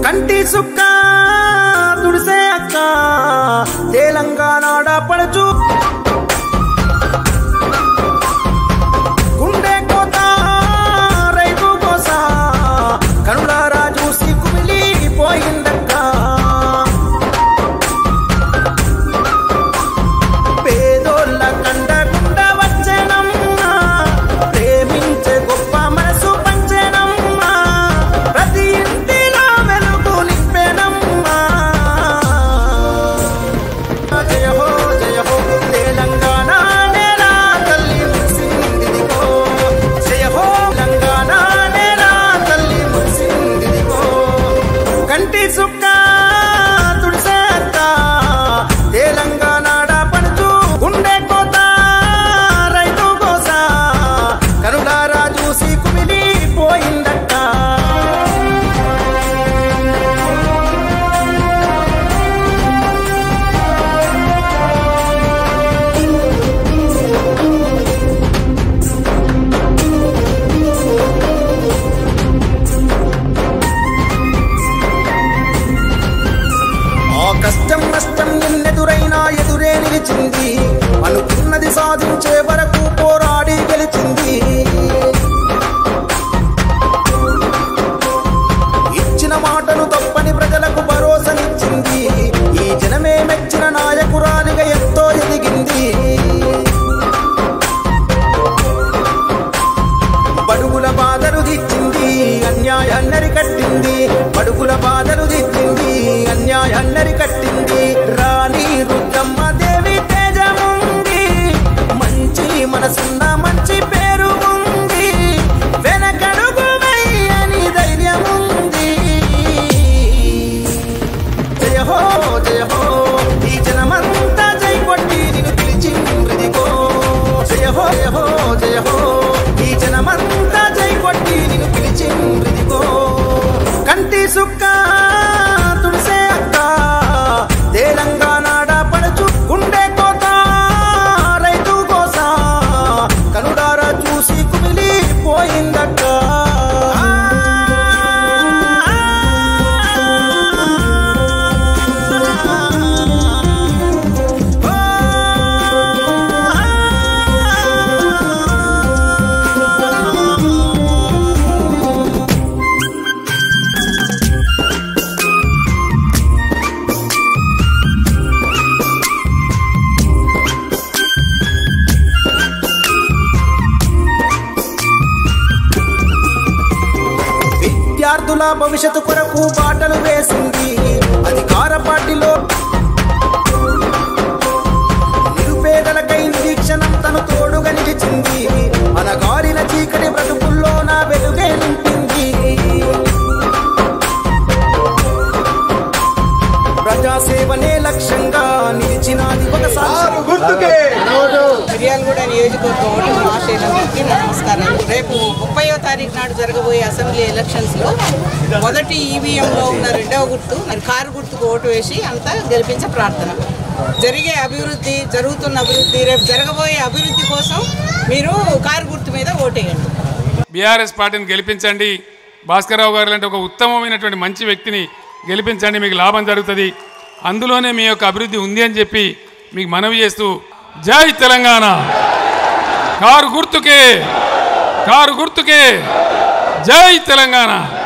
కంటి సుక్క తుడిసే అక్క తెలంగాణ పడచు గుండె కోత రైతు కోస కనులారా చూసి కుమిలి పోయిందక్క పేదోళ్ళ కండకుండా వచ్చేనమ్మా ప్రేమించే గొప్ప మనసు పంచేనమ్మా ప్రతి ఇంటిలో వెలుగు నింపేనమ్మా జయ హో జయ హో తెలంగాణ నేల తల్లి మురిసిందిదిగో జయ హో తెలంగాణ నేల తల్లి మురిసిందిదిగో కంటి సుక్క తుడిసేత్త తెలంగాణ పడుచు గుండె కోత రైతు కోస కరుడారా చూసి కుమిలి పోయిందక్క ఆ కష్టం నష్టం ఎన్నెదురైనా ఎదురే నిలిచింది అనుకున్నది సాధించే వరకు పోరాడి గెలిచింది ఇచ్చిన మాటను తప్పని ప్రజలకు భరోసానిచ్చింది ఈ జనమే మెచ్చిన నాయకురాలిగా ఎంతో ఎదిగింది బడుగుల బాధలు దిచ్చింది అన్యాయాన్నరి కట్టింది బడుగుల బాధలు దిచ్చింది అన్యాయాన్నరి కట్టింది రాణి రుద్రమ్మ దేవి తేజముంది మంచి మనసున్న మంచి పేరు ఉంది వెనకడుగు వెయ్యని ధైర్యముంది జయ హో జయ హో ఈ జనమంతా జై కొట్టి నిన్ను పిలిచిందిగో జయ హో జయ హో జయ హో ఈ జనమంతా జై కొట్టి నిన్ను పిలిచిందిగో కంటి సుక్క తుడిసే అక్క తెలంగాణ పడచు గుండె కోత రైతు కోస కనుడారా చూసి కుమిలి పోయిందక్క విద్యార్థుల భవిష్యత్తు కొరకు బాటలు వేసింది అధికార పార్టీలో నిరుపేదలకై నిరీక్షణం తను తోడుగా నిలిచింది అనగారిన చీకటి బ్రతుకుల్లో నా వెలుగే నింపింది ప్రజాసేవనే లక్ష్యంగా నిలిచినది ఒకసారి గుర్తుకే మిర్యాలగూడ నియోజకవర్గం ఓటర్ మహాశైలందరికీ నమస్కారాలు రేపు ముప్పైవ తారీఖు నాడు జరగబోయే అసెంబ్లీ ఎలక్షన్స్ లో మొదటి ఈవీఎంలో ఉన్న రెండవ గుర్తు మరి కారు గుర్తుకు ఓటు వేసి అంతా గెలిపించే ప్రార్థన జరిగే అభివృద్ధి జరుగుతున్న అభివృద్ధి రేపు జరగబోయే అభివృద్ధి కోసం మీరు కారు గుర్తు మీద ఓటేయండి బీఆర్ఎస్ పార్టీని గెలిపించండి భాస్కర్రావు గారు లాంటి ఒక ఉత్తమమైనటువంటి మంచి వ్యక్తిని గెలిపించండి మీకు లాభం జరుగుతుంది అందులోనే మీ యొక్క అభివృద్ధి ఉంది అని చెప్పి మీకు మనవి చేస్తూ జై తెలంగాణ కారు గుర్తుకే కారు గుర్తుకే జై తెలంగాణ